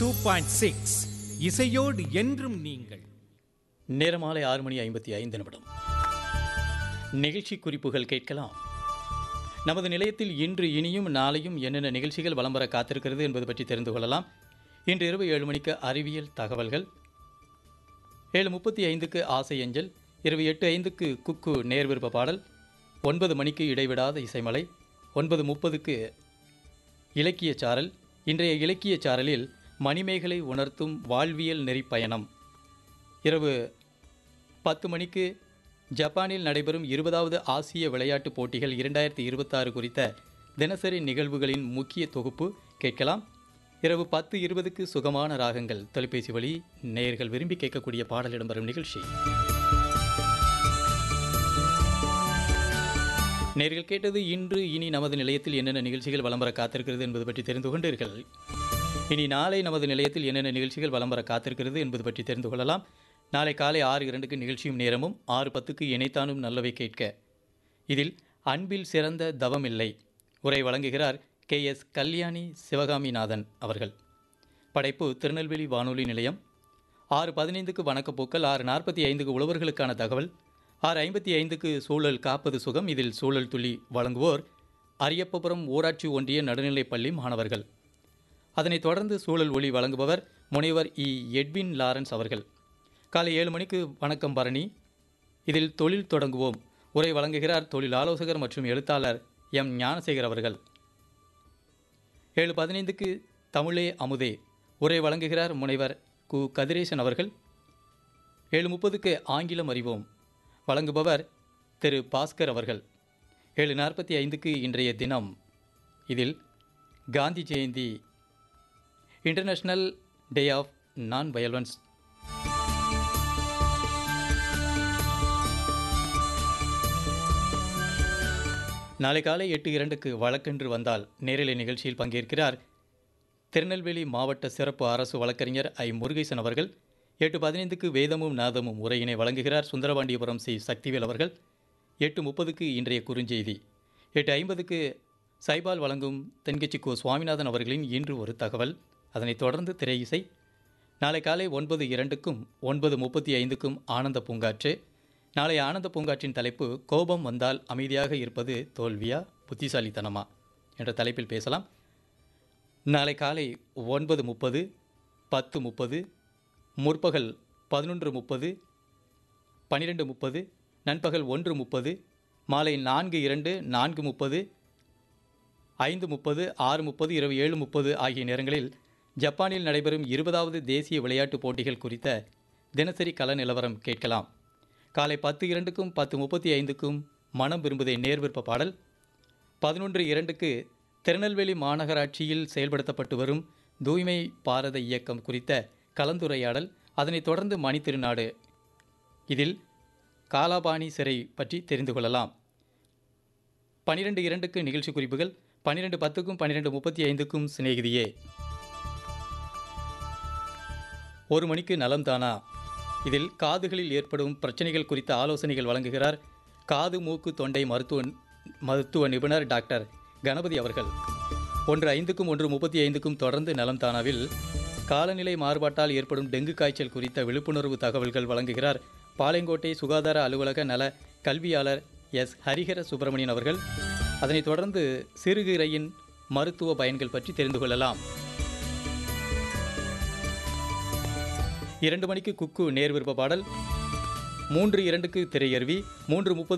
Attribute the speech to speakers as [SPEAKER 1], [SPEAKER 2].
[SPEAKER 1] two point six இசையோடு என்றும் நீங்கள்
[SPEAKER 2] நேரம் மாலை ஆறு மணி ஐம்பத்தி ஐந்து நிமிடம் நிகழ்ச்சி குறிப்புகள் கேட்கலாம் நமது நிலையத்தில் இன்று இனியும் நாளையும் என்னென்ன நிகழ்ச்சிகள் வலம் வர காத்திருக்கிறது என்பது பற்றி தெரிந்து கொள்ளலாம் இன்று இரவு ஏழு மணிக்கு அறிவியல் தகவல்கள் ஏழு முப்பத்தி ஐந்துக்கு ஆசை அஞ்சல் இரவு எட்டு ஐந்துக்கு குக்கு நேர்விருப்ப பாடல் ஒன்பது மணிக்கு இடைவிடாத இசைமலை ஒன்பது முப்பதுக்கு இலக்கிய சாரல் இன்றைய இலக்கிய சாரலில் மணிமேகலை உணர்த்தும் வாழ்வியல் நெறி பயணம் இரவு பத்து மணிக்கு ஜப்பானில் நடைபெறும் இருபதாவது ஆசிய விளையாட்டுப் போட்டிகள் இரண்டாயிரத்தி இருபத்தாறு குறித்த தினசரி நிகழ்வுகளின் முக்கிய தொகுப்பு கேட்கலாம் இரவு பத்து இருபதுக்கு சுகமான ராகங்கள் தொலைபேசி வழி நேயர்கள் விரும்பி கேட்கக்கூடிய பாடல் இடம்பெறும் நிகழ்ச்சி நேர்கள் கேட்டது இன்று இனி நமது நிலையத்தில் என்னென்ன நிகழ்ச்சிகள் வலம் வர காத்திருக்கிறது என்பது பற்றி தெரிந்து கொண்டீர்கள் இனி நாளை நமது நிலையத்தில் என்னென்ன நிகழ்ச்சிகள் வலம் வர காத்திருக்கிறது என்பது பற்றி தெரிந்து கொள்ளலாம் நாளை காலை ஆறு இரண்டுக்கு நிகழ்ச்சியும் நேரமும் ஆறு பத்துக்கு இணைத்தானும் நல்லவை கேட்க இதில் அன்பில் சிறந்த தவமில்லை உரை வழங்குகிறார் கே எஸ் கல்யாணி சிவகாமிநாதன் அவர்கள் படைப்பு திருநெல்வேலி வானொலி நிலையம் ஆறு பதினைந்துக்கு வணக்கப்போக்கல் ஆறு நாற்பத்தி ஐந்துக்கு உழவர்களுக்கான தகவல் ஆறு ஐம்பத்தி ஐந்துக்கு சூழல் காப்பது சுகம் இதில் சூழல் துளி வழங்குவோர் அரியப்பபுரம் ஊராட்சி ஒன்றிய நடுநிலைப்பள்ளி மாணவர்கள் அதனைத் தொடர்ந்து சூழல் ஒளி வழங்குபவர் முனைவர் இ எட்வின் லாரன்ஸ் அவர்கள் காலை ஏழு மணிக்கு வணக்கம் பரணி இதில் தொழில் தொடங்குவோம் உரை வழங்குகிறார் தொழில் ஆலோசகர் மற்றும் எழுத்தாளர் எம் ஞானசேகர் அவர்கள் ஏழு பதினைந்துக்கு தமிழே அமுதே உரை வழங்குகிறார் முனைவர் கு கதிரேசன் அவர்கள் ஏழு முப்பதுக்கு ஆங்கிலம் அறிவோம் வழங்குபவர் திரு பாஸ்கர் அவர்கள் ஏழு நாற்பத்தி ஐந்துக்கு இன்றைய தினம் இதில் Gandhi Jayanti international day of non violence நாளை காலை எட்டு இரண்டுக்கு வழக்கென்று வந்தால் நேரலை நிகழ்ச்சியில் பங்கேற்கிறார் திருநெல்வேலி மாவட்ட சிறப்பு அரசு வழக்கறிஞர் ஐ முருகேசன் அவர்கள் எட்டு பதினைந்துக்கு வேதமும் நாதமும் உரையினை வழங்குகிறார் சுந்தரபாண்டியபுரம் சி சக்திவேல் அவர்கள் எட்டு முப்பதுக்கு இன்றைய குறுஞ்செய்தி எட்டு ஐம்பதுக்கு சைபால் வழங்கும் தென்கட்சி கோ சுவாமிநாதன் அவர்களின் இன்று ஒரு தகவல் அதனைத் தொடர்ந்து திரை இசை நாளை காலை ஒன்பது இரண்டுக்கும் ஒன்பது முப்பத்தி ஐந்துக்கும் ஆனந்த பூங்காற்று நாளை ஆனந்த பூங்காற்றின் தலைப்பு கோபம் வந்தால் அமைதியாக இருப்பது தோல்வியா புத்திசாலித்தனமா என்ற தலைப்பில் பேசலாம் நாளை காலை ஒன்பது முப்பது பத்து முப்பது முற்பகல் பதினொன்று முப்பது பன்னிரெண்டு முப்பது நண்பகல் ஒன்று முப்பது மாலை நான்கு இரண்டு நான்கு முப்பது ஐந்து முப்பது ஆறு முப்பது இரவு ஏழு முப்பது ஆகிய நேரங்களில் ஜப்பானில் நடைபெறும் இருபதாவது தேசிய விளையாட்டுப் போட்டிகள் குறித்த தினசரி கள நிலவரம் கேட்கலாம் காலை பத்து இரண்டுக்கும் பத்து முப்பத்தி ஐந்துக்கும் மனம் விரும்புதே நேர்விற்ப பாடல் பதினொன்று இரண்டுக்கு திருநெல்வேலி மாநகராட்சியில் செயல்படுத்தப்பட்டு வரும் தூய்மை பாரத இயக்கம் குறித்த கலந்துரையாடல் அதனைத் தொடர்ந்து மணித்திருநாடு இதில் காலாபாணி சிறை பற்றி தெரிந்து கொள்ளலாம் பனிரெண்டு இரண்டுக்கு நிகழ்ச்சி குறிப்புகள் பன்னிரெண்டு பத்துக்கும் பன்னிரெண்டு முப்பத்தி ஐந்துக்கும் சிநேகிதியே ஒரு மணிக்கு நலம் தானா இதில் காதுகளில் ஏற்படும் பிரச்சனைகள் குறித்த ஆலோசனைகள் வழங்குகிறார் காது மூக்கு தொண்டை மருத்துவ மருத்துவ நிபுணர் டாக்டர் கணபதி அவர்கள் ஒன்று ஐந்துக்கும் ஒன்று முப்பத்தி ஐந்துக்கும் தொடர்ந்து நலம் தானாவில் காலநிலை மாறுபாட்டால் ஏற்படும் டெங்கு காய்ச்சல் குறித்த விழிப்புணர்வு தகவல்கள் வழங்குகிறார் பாளையங்கோட்டை சுகாதார அலுவலக நல கல்வியாளர் எஸ் ஹரிஹர சுப்பிரமணியன் அவர்கள் அதனைத் தொடர்ந்து சிறுகீரையின் மருத்துவ பயன்கள் பற்றி தெரிந்து கொள்ளலாம் இரண்டு மணிக்கு குக்கு நேர் விருப்ப பாடல் மூன்று இரண்டுக்கு திரையருவி மூன்று முப்பது